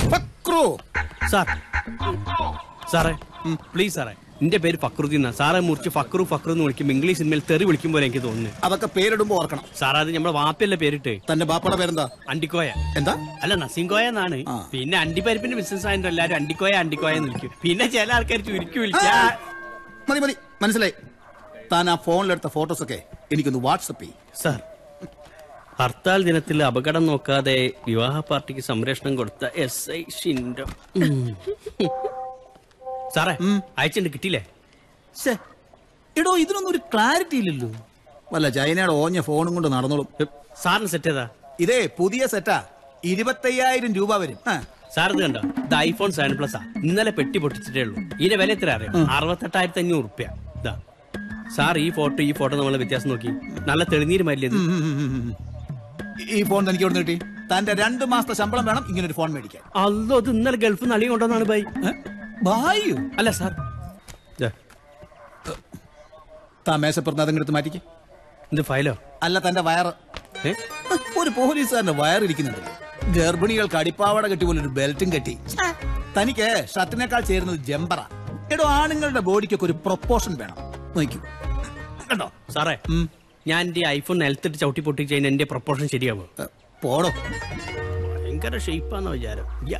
ഫക്രു sir സാറേ please സാറേ എന്റെ പേര് ഫക്രുദ്ദീൻ എന്നാ സാറെ മുറിച്ച് ഫക്രു ഫക്രു എന്ന് വിളിക്കും ഇംഗ്ലീഷ് സിനിമയിൽ തെറി വിളിക്കും പോലെ എനിക്ക് തോന്നുന്നു അതൊക്കെ പേരിടുമ്പോ ഓർക്കണം സാർ അത് നമ്മളെ വാപ്പയല്ലേ പേരിട്ട് തന്റെ ബാപ്പയുടെ പേരെന്താ അണ്ടിക്കോയ എന്താ അല്ല നസീംകോയ എന്നാണ് ആ. പിന്നെ അണ്ടിപ്പരിപ്പിന്റെ ബിസിനസ് ആയതുകൊണ്ട് എല്ലാരും അണ്ടിക്കോയ അണ്ടിക്കോയ എന്ന് വിളിക്കും പിന്നെ ചില ആൾക്കാർ ചുരുക്കി ആ, വിളിക്കാ മതി മതി മനസ്സിലായി താൻ ആ ഫോണിലെടുത്ത ഫോട്ടോസ് ഒക്കെ എനിക്കൊന്ന് വാട്സപ്പ് ചെയ്യും സാർ ഹർത്താൽ ദിനത്തിൽ അപകടം നോക്കാതെ വിവാഹ പാർട്ടിക്ക് സംരക്ഷണം കൊടുത്ത എസ് ഐ ഷിൻഡോ ഉം. സാറേ അയച്ചിട്ടുണ്ട് കിട്ടിയില്ലേ എടോ ഇതിനൊന്നും ഒരു ക്ലാരിറ്റി ഇല്ലല്ലോ വല്ല ചൈനയുടെ ഓഞ്ഞ ഫോണും കൊണ്ട് നടന്നോളും സാറിന് സെറ്റ് ചെയ്താ ഇതേ പുതിയ സെറ്റാ ഇരുപത്തയ്യായിരം രൂപ വരും ആ, സാർ ഇത് കണ്ടോ ഇത് ഐഫോൺ സെവൻ പ്ലസ് ആ ഇന്നലെ പെട്ടി പൊട്ടിച്ചിട്ടേ ഉള്ളൂ ഇതിന്റെ വില എത്ര അറിയാം അറുപത്തെട്ടായിരത്തി അഞ്ഞൂറ് റുപ്യ ഇതാ സാർ ഈ ഫോട്ടോ ഈ ഫോട്ടോ നമ്മളെ വ്യത്യാസം നോക്കി നല്ല തെളിനീര് മരിയത് ഉം, ഉം, ഉം, ഉം. ഈ ഫോൺ തനിക്ക് എവിടെ കിട്ടി തന്റെ രണ്ട് മാസത്തെ ശമ്പളം വേണം ഇങ്ങനെ ഒരു ഫോൺ മേടിക്കാൻ അല്ലോ ഇത് ഇന്നലെ ഗൾഫ് നളി കൊണ്ടുവന്നാണ് ബൈ ഏ? ബായു അല്ല സാർ ദേ, താ മേശപ്പുറത്ത് അതങ്ങ് എടുത്ത് മാറ്റിക്ക് ഇത് ഫയലോ അല്ല തന്റെ വയറ് ഏ ഒരു പോലീസുകാരന്റെ വയറിരിക്കുന്നുണ്ടല്ലോ ഗർഭിണികൾക്ക് അടിപ്പാവട കെട്ടി പോലെ ഒരു ബെൽറ്റും കെട്ടി തനിക്ക് ഷർട്ടിനേക്കാൾ ചേരുന്നത് ജമ്പറ എടോ ആണുങ്ങളുടെ ബോഡിക്കൊക്കെ ഒരു പ്രൊപ്പോർഷൻ വേണം നോക്കൂ കണ്ടോ സാറേ ഉം. ഞാൻ എന്റെ ഐഫോൺ നിലത്തിട്ട് ചവിട്ടി പൊട്ടിച്ച് കഴിഞ്ഞാൽ എന്റെ പ്രൊപ്പോർഷൻ ശരിയാവും ഏ, പോടോ ഭയങ്കര ഷേപ്പാന്ന് വിചാരം യാ